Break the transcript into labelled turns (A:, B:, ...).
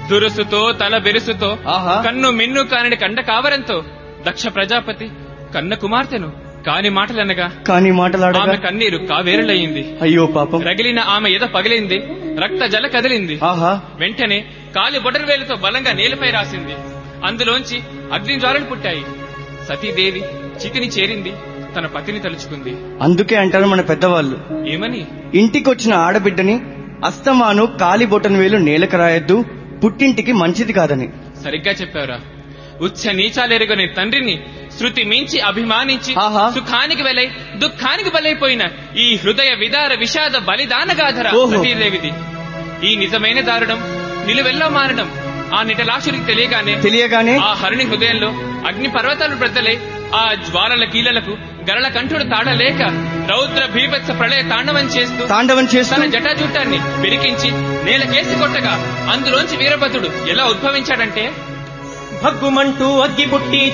A: దురుసుతో తల బెరుసుతో
B: ఆహా.
A: కన్ను మిన్ను కానిడి కండ కావరంతో దక్ష ప్రజాపతి కన్న కుమార్తెను కాని మాటలనగా
B: కాని మాటలాడగా
A: ఆమె కన్నీరు కావేరులయ్యింది
B: అయ్యో పాపం
A: రగిలిన ఆమె ఎద పగిలింది రక్త జల కదిలింది
B: ఆహా
A: వెంటనే కాలి బొటనవేలుతో బలంగా నేలపై రాసింది అందులోంచి అగ్ని జ్వాలలు పుట్టాయి సతీదేవి చితిని చేరింది తన పతిని తలుచుకుంది
B: అందుకే అంటారు మన పెద్దవాళ్ళు
A: ఏమని
B: ఇంటికొచ్చిన ఆడబిడ్డని అస్తమాను కాలి బొటన వేలు నేలకు రాయొద్దు పుట్టింటికి మంచిది కాదని
A: సరిగ్గా చెప్పావురా ఉచ్చ నీచాలెరుగని తండ్రిని శృతి మించి అభిమానించి
B: ఆహా.
A: సుఖానికి వెలై దుఃఖానికి బలైపోయిన ఈ హృదయ విదార విషాద బలిదానగాధర
B: ఓహో.
A: సతీదేవిది ఈ నిజమైన దారుణం నిలువెల్లో మారడం ఆ నిటలాక్షుడికి తెలియగానే
B: తెలియగానే
A: ఆ హరుని హృదయంలో అగ్ని పర్వతాలు బ్రద్దలై ఆ జ్వాలల కీలలకు గరళ కంఠుడు తాడలేక రౌద్ర భీభత్స ప్రళయ తాండవం చేస్తూ
B: తాండవం చేస్తూ
A: తన జటాజుట్టాన్ని పిరికించి నేల కేసి కొట్టగా అందులోంచి వీరభద్రుడు ఎలా ఉద్భవించాడంటే
C: భగ్గుమంటూ అగ్గి పుట్టి